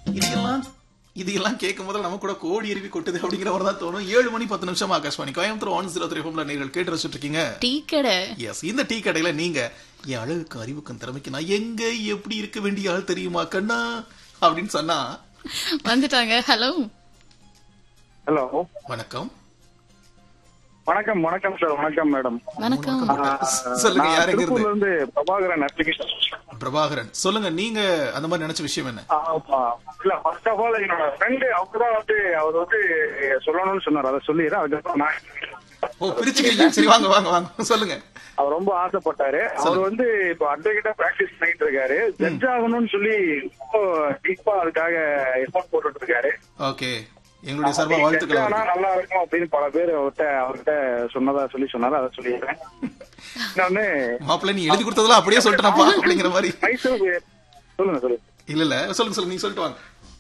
இதெல்லாம் இதெல்லாம் கேட்கும் போது நம்ம கூட கோடி அருவி கொட்டுது அப்படிங்கிற மாதிரி தான் தோணும் ஏழு மணி பத்து நிமிஷம் Akashvani Coimbatore one zero three ஃபோம்ல நீங்கள் கேட்டு வச்சுட்டு இருக்கீங்க டீ கடை எஸ் இந்த டீ கடையில நீங்க என் அழகுக்கு அறிவுக்கும் திறமைக்கு நான் எங்க எப்படி இருக்க வேண்டிய ஆள் தெரியுமா கண்ணா அப்படின்னு சொன்னா வந்துட்டாங்க ஹலோ ஹலோ வணக்கம் வணக்கம் வணக்கம் சார் வணக்கம் மேடம் வணக்கம் சொல்லுங்க நான் யாருங்க இருந்து திருப்பூர்ல இருந்து பிரபாகரன் அப்ளிகேஷன் பிரபாகரன் சொல்லுங்க நீங்க அந்த மாதிரி நினைச்ச விஷயம் என்ன இல்ல ஃபர்ஸ்ட் ஆஃப் ஆல் என்னோட ஃப்ரெண்டு அவர்தான் வந்து அவர் வந்து சொல்லணும்னு சொன்னார் அதை சொல்லிடுறேன் அதுக்கப்புறம் நான் ஓ பிரிச்சுக்கிறீங்க சரி வாங்க வாங்க வாங்க சொல்லுங்க அவர் ரொம்ப ஆசைப்பட்டாரு அவர் வந்து இப்போ அட்வொகேட்டா பிராக்டிஸ் பண்ணிட்டு இருக்காரு ஜட்ஜ் ஆகணும்னு சொல்லி ரொம்ப டீப்பா அதுக்காக எஃபோர்ட் போட்டுட்டு இருக்காரு ஓகே எங்களுடைய சார்பா ஜட்ஜ் வாழ்த்துக்கள் ஆனா அவருக்கு. நல்லா இருக்கும் அப்படின்னு பல பேர் அவர்கிட்ட அவர்கிட்ட சொன்னதா சொல்லி சொன்னாரு அதை சொல்லிடுறேன் இன்னொன்னு மாப்பிள்ளை நீ எழுதி கொடுத்ததெல்லாம் அப்படியே சொல்லிட்டேன்ப்பா அப்படிங்கிற மாதிரி மைசூர் சொல்லுங்க சொல்லுங்க இல்ல இல்ல சொல்லுங்க சொல்லுங்க நீங்க சொல்லிட்டு வாங்க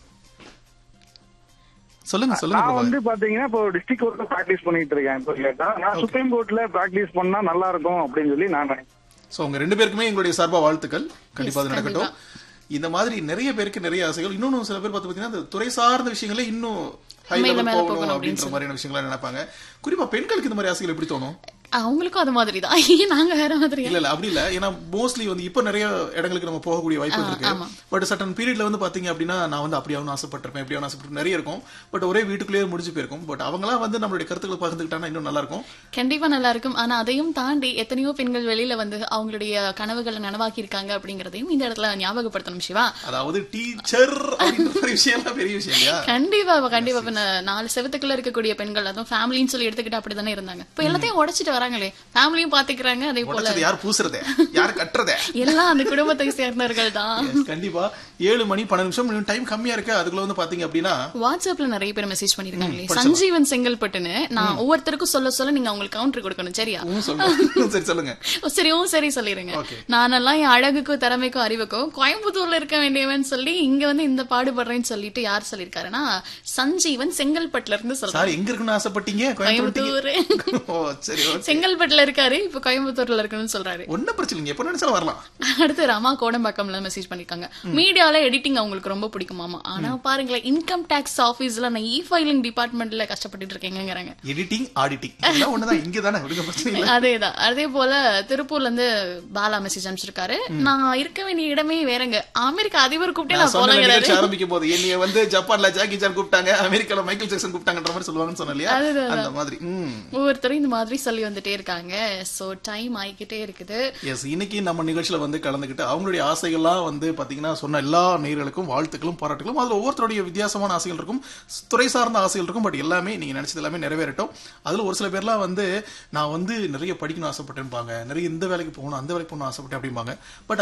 சொல்லுங்க சொல்லுங்க நான் பிரபாகரன். வந்து பாத்தீங்கன்னா இப்போ டிஸ்ட்ரிக்ட் கோர்ட்ல பிராக்டிஸ் பண்ணிட்டு இருக்கேன் இப்போ கேட்டா நான் சுப்ரீம் கோர்ட்ல பிராக்டிஸ் பண்ணா நல்லா இருக்கும் அப்படின்னு சொல்லி நான் நினைக்கிறேன் சோ உங்க ரெண்டு பேருக்குமே எங்களுடைய சார்பா வாழ்த்துக்கள் கண்டிப்பா அது Yes, நடக்கட்டும் இந்த மாதிரி நிறைய பேருக்கு நிறைய ஆசைகள் இன்னொன்னு சில பேர் பார்த்து பாத்தீங்கன்னா அந்த துறை சார்ந்த விஷயங்களே இன்னும் ஹை மேல லெவல் மேல போகணும் போகணும் அப்படின்ற அப்படின்னு மாதிரியான விஷயங்களை நினைப்பாங்க குறிப்பா பெண்களுக்கு இந்த மாதிரி ஆசைகள் எப்படி தோணும் அவங்களுக்கும் அது மாதிரி தான் ஏன் நாங்க வேற மாதிரி இல்ல இல்ல அப்படி இல்ல ஏன்னா மோஸ்ட்லி வந்து இப்ப நிறைய இடங்களுக்கு நம்ம போகக்கூடிய வாய்ப்பு இருக்கு ஆமா. பட் சட்டன் பீரியட்ல வந்து பாத்தீங்க அப்படின்னா நான் வந்து அப்படி ஆகணும் ஆசைப்பட்டிருப்பேன் இப்படி ஆகணும் ஆசைப்பட்டு நிறைய இருக்கும் பட் ஒரே வீட்டுக்குள்ளேயே முடிஞ்சு போயிருக்கும் பட் அவங்களாம் வந்து நம்மளுடைய கருத்துக்களை பகிர்ந்துக்கிட்டாங்கன்னா இன்னும் நல்லா இருக்கும் கண்டிப்பா நல்லா இருக்கும் ஆனா அதையும் தாண்டி எத்தனையோ பெண்கள் வெளியில வந்து அவங்களுடைய கனவுகளை நனவாக்கி இருக்காங்க அப்படிங்கறதையும் இந்த இடத்துல ஞாபகப்படுத்தணும் சிவா அதாவது டீச்சர் அப்படின்ற ஒரு விஷயம் எல்லாம் பெரிய விஷயம் இல்லையா கண்டிப்பா இப்ப கண்டிப்பா இப்ப நா- நாலு செவத்துக்குள்ள இருக்கக்கூடிய பெண்கள் அதுவும் ஃபேமிலின்னு சொல்லி எடுத்துக்கிட்டு அப்படிதானே இருந்தாங்க இப்ப எல்லாத்தையும் உடைச்சிட்டு வராங்களே ஃபேமிலியும் பாத்துக்கிறாங்க அதே போல உடைச்சது யார் பூசுறதே யார் கட்டுறதே எல்லாம் அந்த குடும்பத்தை சேர்ந்தவர்கள் தான் Yes, கண்டிப்பா ஏழு மணி பன்னெண்டு நிமிஷம் டைம் கம்மியா இருக்கு அதுக்குள்ள வந்து பாத்தீங்க அப்படின்னா வாட்ஸ்அப்ல நிறைய பேர் மெசேஜ் பண்ணிருக்காங்களே சஞ்சீவன் செங்கல்பட்டுன்னு நான் ஒவ்வொருத்தருக்கும் சொல்ல சொல்ல நீங்க அவங்களுக்கு கவுண்டர் கொடுக்கணும் சரியா ம், சொல்லுங்க சரி சொல்லுங்க ஓ, சரி ஓ சரி சொல்லிருங்க Okay. நானெல்லாம் என் அழகுக்கும் திறமைக்கும் அறிவுக்கும் கோயம்புத்தூர்ல இருக்க வேண்டியவன் சொல்லி இங்க வந்து இந்த பாடுபடுறேன்னு சொல்லிட்டு யார் சொல்லிருக்காருன்னா சஞ்சீவன் செங்கல்பட்டுல இருந்து சொல்றாரு சார் எங்க இருக்குன்னு ஆசைப்பட்டீங்க கோயம்புத்தூர் கோயம்புத்தூர் ஓ சரி ஓகே செங்கல்பட்டுல இருக்காரு இப்ப கோயம்புத்தூர்ல இருக்கணும்னு சொல்றாரு ஒன்னும் பிரச்சனை இல்லைங்க எப்ப நினைச்சாலும் வரலாம் அடுத்து ரமா கோடம்பாக்கம்ல மெசேஜ் பண்ணிருக்காங்க மீடியால எடிட்டிங் அவங்களுக்கு ரொம்ப பிடிக்குமாமா ஆனா பாருங்களேன் இன்கம் டாக்ஸ் ஆபீஸ்ல நான் இ ஃபைலிங் டிபார்ட்மெண்ட்ல கஷ்டப்பட்டுட்டு இருக்கேங்கிறாங்க எடிட்டிங் ஆடிட்டிங் எல்லாம் ஒண்ணுதான் இங்க தானே விடுங்க பிரச்சனை இல்ல அதேதான் அதே போல திருப்பூர்ல இருந்து பாலா மெசேஜ் அனுப்பிச்சிருக்காரு நான் இருக்க வேண்டிய இடமே வேறங்க அமெரிக்க அதிபர் கூப்பிட்டு நான் நான் சொன்ன போலங்கிறாரு நிகழ்ச்சி ஆரம்பிக்கும் போது என்னைய வந்து ஜப்பான்ல ஜாக்கி சான் கூப்பிட்டாங்க அமெரிக்கால மைக்கேல் ஜாக்சன் கூப்பிட்டாங்கன்ற மாதிரி சொல்லுவாங்கன்னு சொன்னேன் இல்லையா அதுதான். அந்த மாதிரி ம் ஒவ்வொருத்தரும் இந்த மாதிரி சொல்லி வந்துட்டே இருக்காங்க சோ டைம் ஆகிக்கிட்டே இருக்குது எஸ் இன்னைக்கு நம்ம நிகழ்ச்சியில வந்து கலந்துக்கிட்டு அவங்களுடைய ஆசைகள்லாம் வந்து பாத்தீங்கன்னா சொன்ன எல்லா நேயர்களுக்கும் வாழ்த்துக்களும் பாராட்டுகளும் அதுல ஒவ்வொருத்தருடைய வித்தியாசமான ஆசைகள் இருக்கும் துறை சார்ந்த ஆசைகள் இருக்கும் பட் எல்லாமே நீங்க நினைச்சது எல்லாமே நிறைவேறட்டும் அதுல ஒரு சில பேர்லாம் வந்து நான் வந்து நிறைய படிக்கணும் ஆசைப்பட்டேன்பாங்க நிறைய இந்த வேலைக்கு போகணும் அந்த வேலைக்கு போகணும் ஆசைப்பட்டேன் அப்படிம்பாங்க பட்